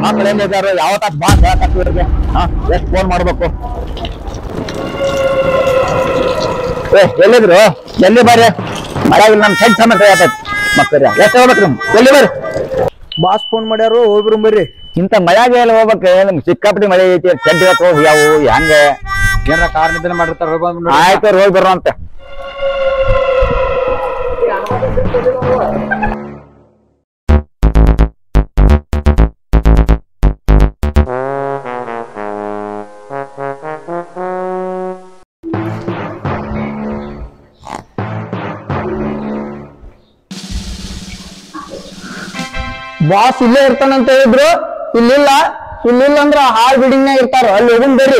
ಮಕ್ಳು ಎಲ್ಲಿದ್ದಾರೆ ಯಾವತ್ತ ಬಾ ಹೇಳಕತ್ತಿ ಇವ್ರಿಗೆ ಹಾ ಎಷ್ಟು ಫೋನ್ ಮಾಡ್ಬೇಕು ಏ ಎಲ್ಲಿದ್ರು ಎಲ್ಲಿ ಬರ್ರಿ ಮಳೆಯಾಗಿಲ್ಲ ನಮ್ ಸೆಂಟ್ ಸಮಸ್ಯೆ ಆತೈತಿ ಮಕ್ಕಳ್ರಿ ಎಷ್ಟು ಹೋಗ್ಬೇಕ್ರಿ ಎಲ್ಲಿ ಬರ್ರಿ ಬಾಸ್ ಫೋನ್ ಮಾಡ್ಯಾರು ಹೋಗ್ಬಿರು ಬರ್ರಿ ಇಂಥ ಮಳೆಯಾಗ ಎಲ್ಲಿ ಹೋಗ್ಬೇಕು ನಿಮ್ ಸಿಕ್ಕಾಪಟ್ಟಿ ಮಳೆ ಐತಿ ಚೆಡ್ ಹೋಗಿ ಯಾವ ಹೆಂಗ ಏನಾರ ಕಾರ್ ನಿಂದನೆ ಮಾಡಿರ್ತಾರ ಹೋಗಿ ಬಂದ್ಬಿಡು. ಆಯ್ತು ಹೋಗಿ ಬರೋ ಅಂತ ಬಾಸ್ ಇಲ್ಲೇ ಇರ್ತಾನಂತ ಹೇಳಿದ್ರು ಇಲ್ಲಿಲ್ಲ ಇಲ್ಲಿಲ್ಲ ಅಂದ್ರ ಹಾಲ್ ಬಿಲ್ಡಿಂಗ್ ನಾಗ ಇರ್ತಾರ ಅಲ್ಲಿ ಹೋಗುನ್ ಬರ್ರಿ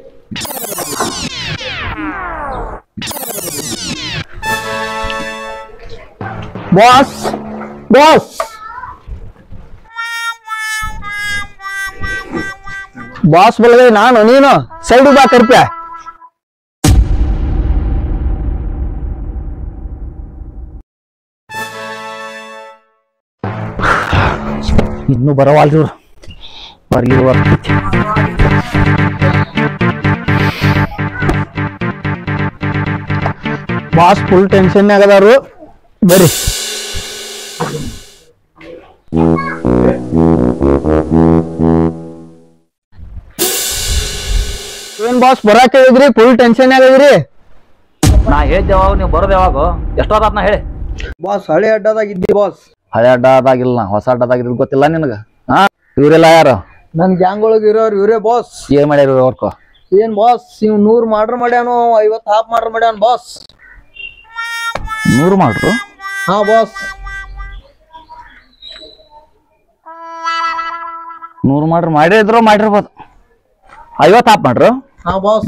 ಬಾಸ್ ಬಾಸ್ ಬಾಸ್ ಬಲಗೈ ನಾನು ನೀನು ಸೈಡ್ ಬಾ ಕರ್ಪ್ಯ ಇನ್ನು ಬರವಲ್ರಿ ಇವ್ರು ಬರ್ಲಿ ಬರ್ತೈತಿ ಬಾಸ್ ಫುಲ್ ಟೆನ್ಷನ್ ಆಗದಾರು ಬರ್ರಿ ಏನ್ ಬಾಸ್ ಬರಾಕ್ ಹೇಳಿದ್ರಿ ಫುಲ್ ಟೆನ್ಷನ್ ಆಗದ್ರಿ ನಾ ಹೇಳಿದ್ದೆ ಯಾವಾಗ ನೀವು ಬರೋದು ಯಾವಾಗ ಎಷ್ಟೊತ್ತಾತ್ ನಾ ಹೇಳಿ ಬಾಸ್ ಹಳೆ ಅಡ್ಡದಾಗ ಇದ್ದಿ ಬಾಸ್ ಹಳೆ ಅಡ್ಡದಾಗಿಲ್ಲ ಹೊಸ ಅಡ್ಡದಾಗಿದ್ದು ಗೊತ್ತಿಲ್ಲ ನಿನಗ ಹಾ ಇವರೆಲ್ಲ ಯಾರು ನನ್ ಗ್ಯಾಂಗ್ ಒಳಗ್ ಇರೋರು ಇವ್ರೇ ಬಾಸ್ ಏನ್ ಮಾಡ್ಯಾರ ಅವ್ರಕೋ ಏನ್ ಬಾಸ್ ಇವ್ ನೂರ್ ಮಾಡ್ರ್ ಮಾಡ್ಯಾನು ಐವತ್ ಹಾಫ್ ಮಾಡ್ರ್ ಮಾಡ್ಯಾನ ಬಾಸ್ ನೂರು ಮಾಡ್ರು ಹಾ ಬಾಸ್ ನೂರು ಮಾಡ್ರು ಮಾಡಿದ್ರು ಮಾಡಿರ್ಬೋದು ಐವತ್ತು ಹಾಪ್ ಮಾಡ್ರು ಹಾ ಬಾಸ್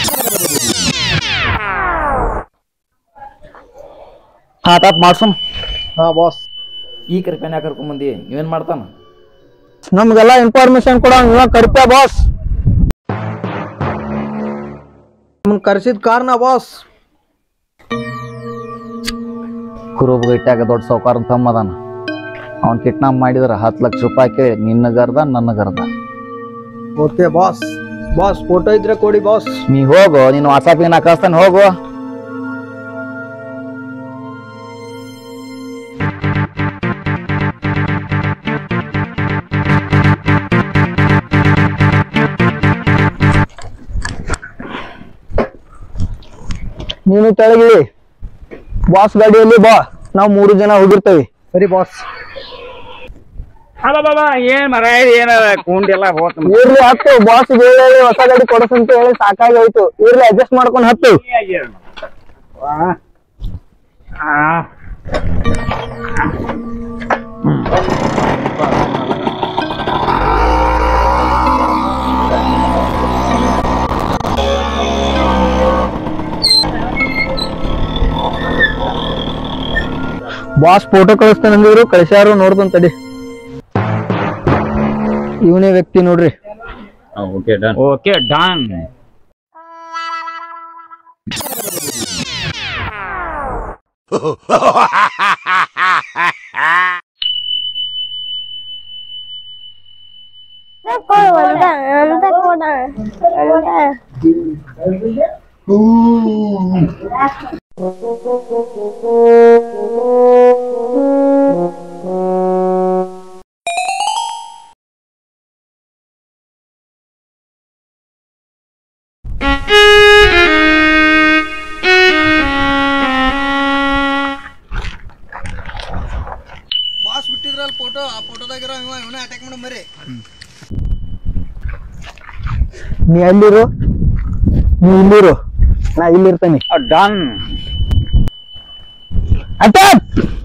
ಹಾ ತಾಪ್ ಮಾಡ್ಸಮ್ ಹಾ ಬಾಸ್ ಈ ಕರ್ಪೆನ ಕರ್ಕೊಂಡ್ ಬಂದಿ ನೀವೇನ್ ಮಾಡ್ತಾನ ನಮ್ಗೆಲ್ಲ ಇನ್ಫಾರ್ಮೇಶನ್ ಕೊಡ ನೀವ ಕರಿಪ ಬಾಸ್ ನಮ್ಮನ್ ಕರ್ಸಿದ್ ಕಾರಣ ಬಾಸ್ ಕುರುಬ ಇಟ್ಟಾಗ ದೊಡ್ಡ ಸಾವುಕಾರ ತಮ್ಮ ಅದಾನ ಅವ್ನ್ ಕಿಡ್ನಾಪ್ ಮಾಡಿದ್ರ ಹತ್ತು ಲಕ್ಷ ರೂಪಾಯಿ ಕೇಳಿ ನಿನ್ನ ಗರ್ದ ನನ್ನ ಗರ್ದ ಓಕೆ ಬಾಸ್ ಬಾಸ್ ಫೋಟೋ ಇದ್ರೆ ಕೊಡಿ ಬಾಸ್ ನೀ ಹೋಗು ನೀನು ವಾಟ್ಸಾಪಿಗೆ ನಾ ಕಳಿಸ್ತಾನೆ ಹೋಗು ನೀನು ಕೆಳಗಿಳಿ ಬಾಸ್ ಗಾಡಿಯಲ್ಲಿ ಬಾ ನಾವು ಮೂರು ಜನ ಹೋಗಿರ್ತೇವೆ ಸರಿ ಬಾಸ್ ಅಲ್ಲ ಬಾಬಾ ಏನ್ ಮರ ಏನ ಕುಂಡಿ ಎಲ್ಲ ಹೋತ್ ಇರ್ಲಿ ಹತ್ತು ಬಾಸ್ ಹೇಳಿ ಹೊಸ ಗಾಡಿ ಕೊಡಸಂತ ಹೇಳಿ ಸಾಕಾಗಿ ಹೋಯ್ತು ಇರ್ಲಿ ಅಡ್ಜಸ್ಟ್ ಮಾಡ್ಕೊಂಡು ಹತ್ತು ಬಾಸ್ ಫೋಟೋ ಕಳಿಸ್ತಾನಂದಿದ್ರು ಕಳಿಸ್ಯಾರು ನೋಡ್ದಂತ ತಡಿ ಇವನೇ ವ್ಯಕ್ತಿ ನೋಡ್ರಿ ಓಕೆ ಡನ್ ಓಕೆ ಡನ್ ಕೊಡ ಅಂತ ಕೊಡ ಅಂತ ಬಾಸ್ ಬಿಟ್ಟಿದ್ರಲ್ಲ ಫೋಟೋ ಆ ಫೋಟೋದಾಗಿರೋ ಇವ ಇವನ ಅಟ್ಯಾಕ್ ಮಾಡೋ ಮರಿ ನೀ ಅಲ್ಲಿರು ನೀ ಇಲ್ಲಿರು ನಾ ಇಲ್ಲಿರ್ತೇನೆ ಡನ್ ಅಟ್ಯಾಕ್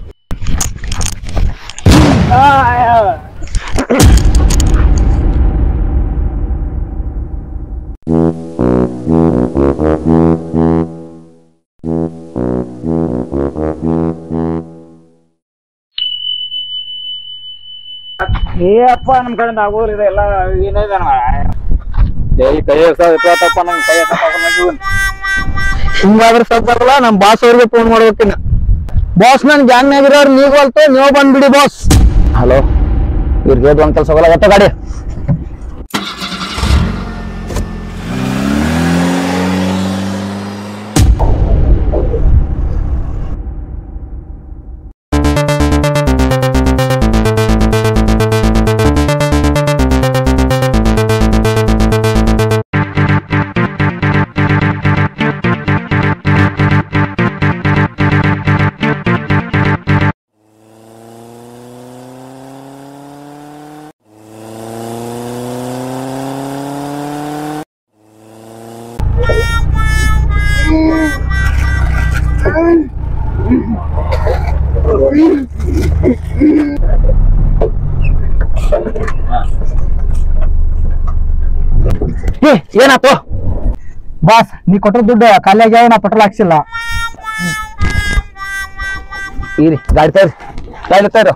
ಏ ಅಪ್ಪ ನಮ್ ಕಡೆಯಿಂದ ಆಗೋದಿಲ್ಲ ಎಲ್ಲ ಏನಿದೆ ಕೈ ಇಪ್ಪತ್ತಪ್ಪ ನಂಗೆ ಕೈ ಎತ್ತಪ್ಪ ಹಿಂಗಾದ್ರೆ ಸ್ವಲ್ಪ ಬರಲ್ಲ ನಮ್ ಬಾಸ್ ಅವ್ರಿಗೆ ಫೋನ್ ಮಾಡ್ಬೇಕಿನ್ನ ಬಾಸ್ ನನ್ ಗ್ಯಾಂಗ್ ನಾಗಿರೋರು ನೀವು ಅಲ್ತು ನೀವು ಬಂದ್ಬಿಡಿ ಬಾಸ್ ಹಲೋ ಇವ್ರಿಗೆ ಒಂದ್ ಕೆಲಸ ಹೋಗಲ್ಲ ಒತ್ತ ಗಾಡಿ ಏ ಏನಾತು ಬಾಸ್ ನೀ ಕೊಟ್ಟ ದುಡ್ಡು ಖಾಲಿ ಆಗ್ಯಾವ ನಾ ಪೆಟ್ರೋಲ್ ಹಾಕ್ಸಿಲ್ಲ ಇರಿ ಗಾಡಿ ತೇರಿ ಗಾಡಿ ತೇರು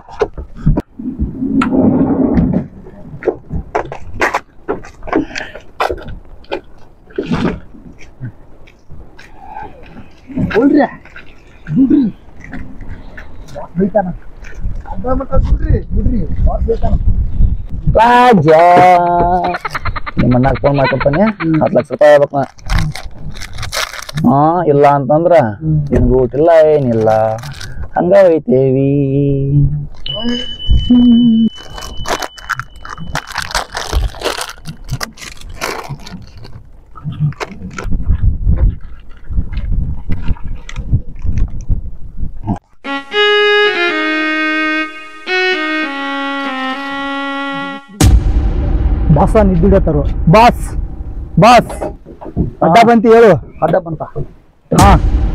ರಾಜ ನಿಮ್ಮ ಅಣ್ಣಾಗ ಫೋನ್ ಮಾಡ್ಕೊತಾನೆ ಹತ್ತು ಲಕ್ಷ ರೂಪಾಯಿ ಆಗ್ಬೇಕು ನಾ. ಹಾ ಇಲ್ಲ ಅಂತಂದ್ರ ನಿನ್ಗೆ ಊಟ ಇಲ್ಲ ಏನಿಲ್ಲ ಹಂಗ ಒಯ್ತೇವಿ ಬಾಸ ನಿದ್ದಿಡತಾರು ಬಾಸ್ ಬಾಸ್ ಅಡ್ಡ ಬಂತಿ ಹೇಳು ಅಡ್ಡ ಬಂತ ಹಾ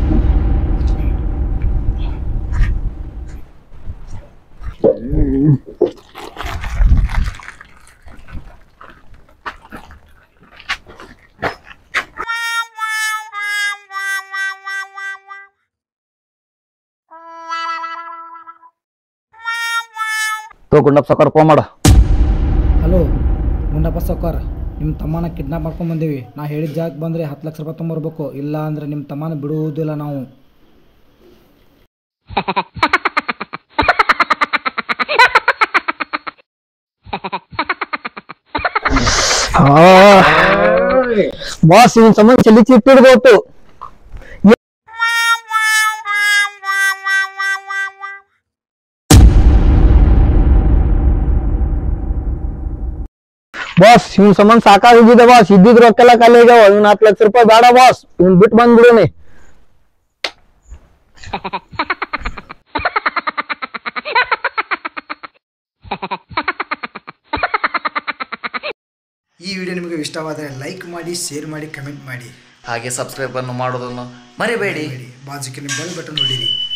ತೋ ಗುಂಡಪ್ಪ ಸಕ್ಕರ್ ಫೋನ್ ಮಾಡು ಹಲೋ ಗುಂಡಪ್ಪ ಸೌಕರ್ ನಿಮ್ಮ ತಮ್ಮನ ಕಿಡ್ನಾಪ್ ಮಾಡ್ಕೊಂಡ್ ಬಂದೀವಿ ನಾ ಹೇಳಿದ ಜಾಗಕ್ಕೆ ಬಂದರೆ ಹತ್ತು ಲಕ್ಷ ರೂಪಾಯಿ ತೊಗೊಂಬರ್ಬೇಕು ಇಲ್ಲ ಅಂದ್ರೆ ನಿಮ್ಮ ತಮ್ಮನ ಬಿಡುವುದಿಲ್ಲ ನಾವು ಬಾಸ್ ಇವನ್ ಸಂಬಂಧ ಚಲಿ ಚಿಟ್ಟಿಡ್ಬೋತು ಬಾಸ್ ಇವನ್ ಸಂಬಂಧ ಸಾಕಾಗಿದೆ ಬಾಸ್ ಇದ್ದಿದ್ ರೊಕ್ಕೆಲ್ಲ ಖಾಲಿ ಆಗ್ಯಾವ ಇವ್ನ ಹತ್ತು ಲಕ್ಷ ರೂಪಾಯಿ ಬೇಡ ಬಾಸ್ ಇವ್ನ್ ಬಿಟ್ಟು ಬಂದ್ಬಿಡೋನಿ ಈ ವಿಡಿಯೋ ನಿಮಗೆ ಇಷ್ಟವಾದರೆ ಲೈಕ್ ಮಾಡಿ ಶೇರ್ ಮಾಡಿ ಕಮೆಂಟ್ ಮಾಡಿ ಹಾಗೆ ಸಬ್ಸ್ಕ್ರೈಬ್ ಅನ್ನು ಮಾಡೋದನ್ನು ಮರಿಬೇಡಿ ಬಾಜುಕಿನ ಬೆಲ್ ಬಟನ್ ಹೊಡಿರಿ